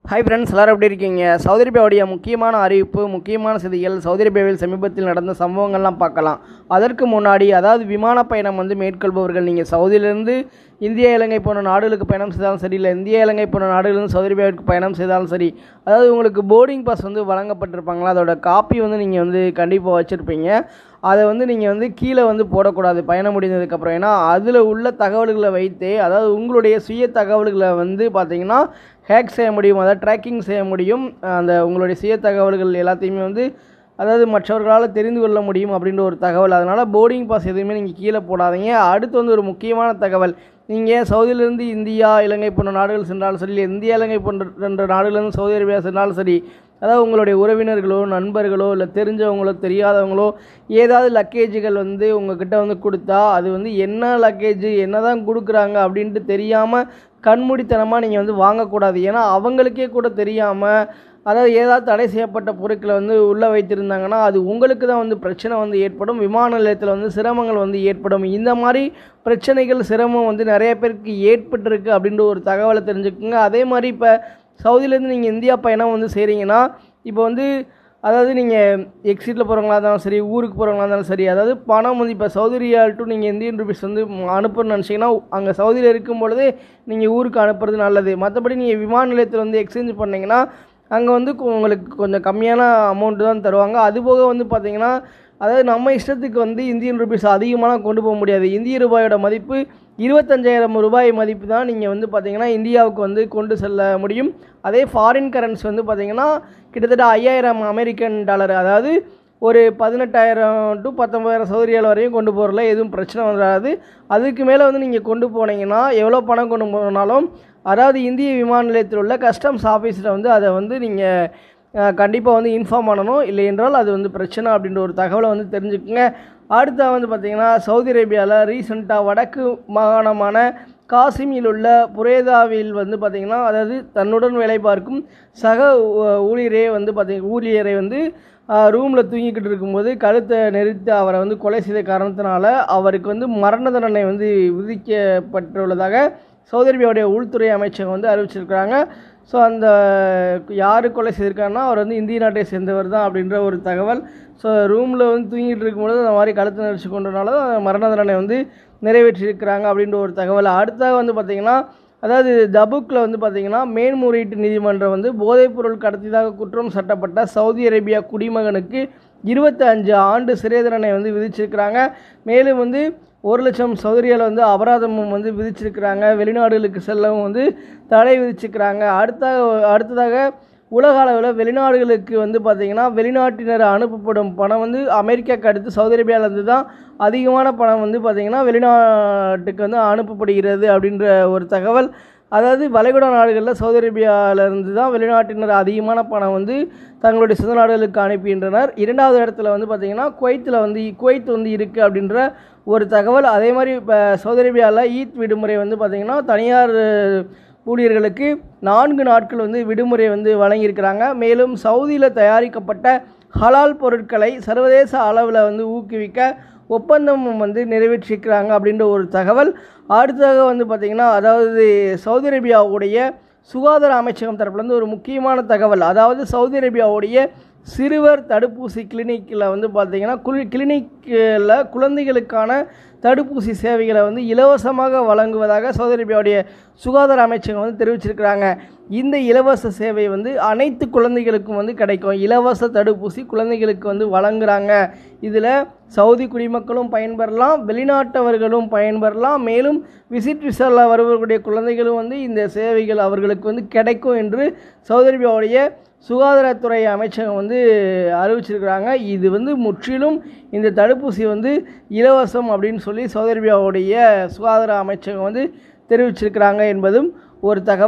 hi friends எல்லாரும் எப்படி இருக்கீங்க சவுதி அரேபியாவுடைய முக்கியமான அறிவிப்பு முக்கியமான செய்திகள் சவுதி அரேபியாவில் சமீபத்தில் நடந்த சம்பவங்கள்லாம் பார்க்கலாம் அதற்கு முன்னாடி அதாவது விமான பயணம் வந்து மேற்கொள்பவர்கள் நீங்கள் சவுதியிலேருந்து இந்தியா இலங்கை போன்ற நாடுகளுக்கு பயணம் செய்தாலும் சரி இல்லை இந்தியா இலங்கை போன்ற நாடுகளிலிருந்து சவுதி அரேபியாவிற்கு பயணம் செய்தாலும் சரி அதாவது உங்களுக்கு போர்டிங் பாஸ் வந்து வழங்கப்பட்டிருப்பாங்களா அதோட காப்பி வந்து நீங்கள் வந்து கண்டிப்பாக வச்சுருப்பீங்க அதை வந்து நீங்கள் வந்து கீழே வந்து போடக்கூடாது பயணம் முடிந்ததுக்கப்புறம் ஏன்னா அதில் உள்ள தகவல்களை வைத்தே அதாவது உங்களுடைய சுய தகவல்களை வந்து பார்த்தீங்கன்னா ஹேக் செய்ய முடியும் அதாவது ட்ராக்கிங் செய்ய முடியும் அந்த உங்களுடைய சுய தகவல்கள் எல்லாத்தையுமே வந்து அதாவது மற்றவர்களால் தெரிந்து கொள்ள முடியும் அப்படின்ற ஒரு தகவல் அதனால் போர்டிங் பாஸ் எதுவுமே நீங்கள் கீழே போடாதீங்க அடுத்து வந்து ஒரு முக்கியமான தகவல் நீங்கள் சவுதியிலேருந்து இந்தியா இலங்கை போன்ற நாடுகள் சென்றாலும் சரி இல்லை இந்தியா இலங்கை போன்ற ரெண்டு நாடுலேருந்து சவுதி அரேபியா சென்றாலும் சரி அதாவது உங்களுடைய உறவினர்களோ நண்பர்களோ இல்லை தெரிஞ்சவங்களோ தெரியாதவங்களோ ஏதாவது லக்கேஜுகள் வந்து உங்ககிட்ட வந்து கொடுத்தா அது வந்து என்ன லக்கேஜ் என்ன தான் கொடுக்குறாங்க அப்படின்ட்டு தெரியாமல் கண்மூடித்தனமாக நீங்கள் வந்து வாங்கக்கூடாது ஏன்னா அவங்களுக்கே கூட தெரியாமல் அதாவது ஏதாவது தடை செய்யப்பட்ட பொருட்களை வந்து உள்ளே வைத்திருந்தாங்கன்னா அது உங்களுக்கு தான் வந்து பிரச்சனை வந்து ஏற்படும் விமான நிலையத்தில் வந்து சிரமங்கள் வந்து ஏற்படும் இந்த மாதிரி பிரச்சனைகள் சிரமம் வந்து நிறைய பேருக்கு ஏற்பட்டிருக்கு அப்படின்ற ஒரு தகவலை தெரிஞ்சுக்கோங்க அதே மாதிரி இப்போ சவுதியிலேருந்து நீங்கள் இந்தியா பயணம் வந்து செய்கிறீங்கன்னா இப்போ வந்து அதாவது நீங்கள் எக்ஸிட்டில் போகிறவங்களா இருந்தாலும் சரி ஊருக்கு போகிறவங்களா இருந்தாலும் சரி அதாவது பணம் வந்து இப்போ சவுதி ரியால் டு நீங்கள் இந்தியன் ருபீஸ் வந்து அனுப்பணும்னு நினச்சிங்கன்னா அங்கே சவுதியில் இருக்கும் பொழுதே நீங்கள் ஊருக்கு அனுப்புறது நல்லது மற்றபடி நீங்கள் விமான நிலையத்தில் வந்து எக்ஸ்சேஞ்ச் பண்ணிங்கன்னா அங்கே வந்து கொ- உங்களுக்கு கொஞ்சம் கம்மியான அமௌண்ட்டு தான் தருவாங்க அதுபோக வந்து பார்த்தீங்கன்னா அதாவது நம்ம இஷ்டத்துக்கு வந்து இந்தியன் ருபீஸ் அதிகமாக கொண்டு போக முடியாது இந்திய ரூபாயோட மதிப்பு இருபத்தஞ்சாயிரம் ரூபாய் மதிப்பு தான் நீங்கள் வந்து பார்த்தீங்கன்னா இந்தியாவுக்கு வந்து கொண்டு செல்ல முடியும் அதே ஃபாரின் கரன்சி வந்து பார்த்தீங்கன்னா கிட்டத்தட்ட ஐயாயிரம் அமெரிக்கன் டாலர் அதாவது ஒரு பதினெட்டாயிரம் டு பத்தொம்பதாயிரம் சௌகரியால் வரையும் கொண்டு போகிறதுல எதுவும் பிரச்சனை வராது அதுக்கு மேலே வந்து நீங்கள் கொண்டு போனீங்கன்னா எவ்வளோ பணம் கொண்டு போனாலும் அதாவது இந்திய விமான நிலையத்தில் உள்ள கஸ்டம்ஸ் ஆஃபீஸில் வந்து அதை வந்து நீங்கள் கண்டிப்பாக வந்து இன்ஃபார்ம் பண்ணணும் இல்லை என்றால் அது வந்து பிரச்சனை அப்படின்ற ஒரு தகவலை வந்து தெரிஞ்சுக்கோங்க அடுத்தா வந்து பார்த்திங்கன்னா சவுதி அரேபியாவில் ரீசெண்டாக வடக்கு மாகாணமான காசிமில் உள்ள புரேதாவில் வந்து பார்த்திங்கன்னா அதாவது தன்னுடன் வேலை பார்க்கும் சக ஊ- ஊழியரே வந்து பார்த்திங்க ஊழியரை வந்து ரூமில் தூங்கிக்கிட்டு இருக்கும்போது கழுத்தை நெரித்து அவரை வந்து கொலை செய்த காரணத்தினால அவருக்கு வந்து மரண தண்டனை வந்து விதிக்கப்பட்டுள்ளதாக சவுதி அரேபியாவுடைய உள்துறை அமைச்சகம் வந்து அறிவிச்சிருக்கிறாங்க ஸோ அந்த யார் கொலை செய்திருக்காருன்னா அவர் வந்து இந்திய நாட்டை சேர்ந்தவர் தான் அப்படின்ற ஒரு தகவல் ஸோ ரூமில் வந்து தூங்கிட்டு இருக்கும்பொழுது அந்த மாதிரி கழுத்து நெரிச்சு கொண்டனால தான் மரண தண்டனை வந்து நிறைவேற்றியிருக்கிறாங்க அப்படின்ற ஒரு தகவல் அடுத்தாக வந்து பார்த்திங்கன்னா அதாவது தபுக்கில் வந்து பார்த்திங்கன்னா மேன்முறையீட்டு நீதிமன்றம் வந்து போதைப்பொருள் கடத்தியதாக குற்றம் சாட்டப்பட்ட சவுதி அரேபியா குடிமகனுக்கு இருபத்தி அஞ்சு ஆண்டு சிறை தண்டனை வந்து விதிச்சிருக்கிறாங்க மேலும் வந்து ஒரு லட்சம் சௌகரியால் வந்து அபராதமும் வந்து விதிச்சிருக்கிறாங்க வெளிநாடுகளுக்கு செல்லவும் வந்து தடை விதிச்சிருக்கிறாங்க அடுத்த அடுத்ததாக உலக அளவில் வெளிநாடுகளுக்கு வந்து பார்த்திங்கன்னா வெளிநாட்டினர் அனுப்பப்படும் பணம் வந்து அமெரிக்காவுக்கு அடுத்து சவுதி அரேபியாவிலேருந்து தான் அதிகமான பணம் வந்து பார்த்திங்கன்னா வெளிநாட்டுக்கு வந்து அனுப்பப்படுகிறது அப்படின்ற ஒரு தகவல் அதாவது வளைகுடா நாடுகளில் சவுதி அரேபியாவிலேருந்து தான் வெளிநாட்டினர் அதிகமான பணம் வந்து தங்களுடைய சொந்த நாடுகளுக்கு அனுப்புகின்றனர் இரண்டாவது இடத்துல வந்து பார்த்திங்கன்னா குவைத்தில் வந்து குவைத் வந்து இருக்குது அப்படின்ற ஒரு தகவல் அதே மாதிரி இப்போ சவுதி அரேபியாவில் ஈத் விடுமுறை வந்து பார்த்திங்கன்னா தனியார் ஊழியர்களுக்கு நான்கு நாட்கள் வந்து விடுமுறை வந்து வழங்கியிருக்கிறாங்க மேலும் சவுதியில் தயாரிக்கப்பட்ட ஹலால் பொருட்களை சர்வதேச அளவில் வந்து ஊக்குவிக்க ஒப்பந்தமும் வந்து நிறைவேற்றிருக்கிறாங்க அப்படின்ற ஒரு தகவல் அடுத்ததாக வந்து பார்த்திங்கன்னா அதாவது சவுதி அரேபியாவுடைய சுகாதார அமைச்சகம் தரப்புலேருந்து ஒரு முக்கியமான தகவல் அதாவது சவுதி அரேபியாவுடைய சிறுவர் தடுப்பூசி கிளினிக்கில் வந்து பார்த்திங்கன்னா குளி கிளினிக்கில் குழந்தைகளுக்கான தடுப்பூசி சேவைகளை வந்து இலவசமாக வழங்குவதாக சவுதி அரேபியாவுடைய சுகாதார அமைச்சகம் வந்து தெரிவிச்சிருக்கிறாங்க இந்த இலவச சேவை வந்து அனைத்து குழந்தைகளுக்கும் வந்து கிடைக்கும் இலவச தடுப்பூசி குழந்தைகளுக்கு வந்து வழங்குறாங்க இதில் சவுதி குடிமக்களும் பயன்பெறலாம் வெளிநாட்டவர்களும் பயன்பெறலாம் மேலும் விசிட் விசாவில் வருவர்களுடைய குழந்தைகளும் வந்து இந்த சேவைகள் அவர்களுக்கு வந்து கிடைக்கும் என்று சவுதி அரேபியாவுடைய சுகாதாரத்துறை அமைச்சகம் வந்து அறிவிச்சிருக்கிறாங்க இது வந்து முற்றிலும் இந்த தடுப்பூசி வந்து இலவசம் அப்படின்னு சொல்லி சவுதி அரேபியாவுடைய சுகாதார அமைச்சகம் வந்து தெரிவிச்சிருக்கிறாங்க என்பதும் ஒரு தகவல்